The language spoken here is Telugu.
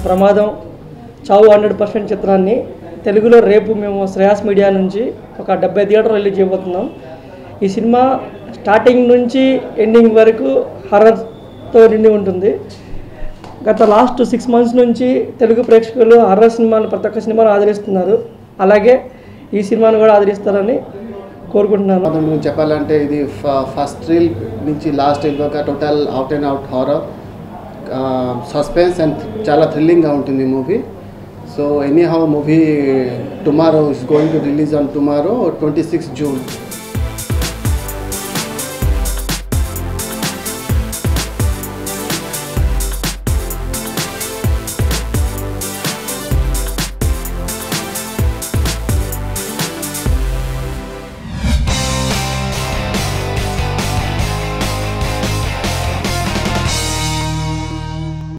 ప్రమాదం చావు హండ్రెడ్ పర్సెంట్ చిత్రాన్ని తెలుగులో రేపు మేము శ్రేయాస్ మీడియా నుంచి ఒక డెబ్బై థియేటర్ రిలీజ్ చేయబోతున్నాం ఈ సినిమా స్టార్టింగ్ నుంచి ఎండింగ్ వరకు హర్రర్తో నిండి ఉంటుంది గత లాస్ట్ సిక్స్ మంత్స్ నుంచి తెలుగు ప్రేక్షకులు హర్రర్ సినిమాలు ప్రతి ఒక్క సినిమాను ఆదరిస్తున్నారు అలాగే ఈ సినిమాను కూడా ఆదరిస్తారని కోరుకుంటున్నాను ప్రమాదం గురించి చెప్పాలంటే ఇది ఫస్ట్ రీల్ నుంచి లాస్ట్ రీల్ వరకు total out and out horror suspense and చాలా థ్రిల్లింగ్గా ఉంటుంది movie so anyhow movie tomorrow is going to release on tomorrow twenty six June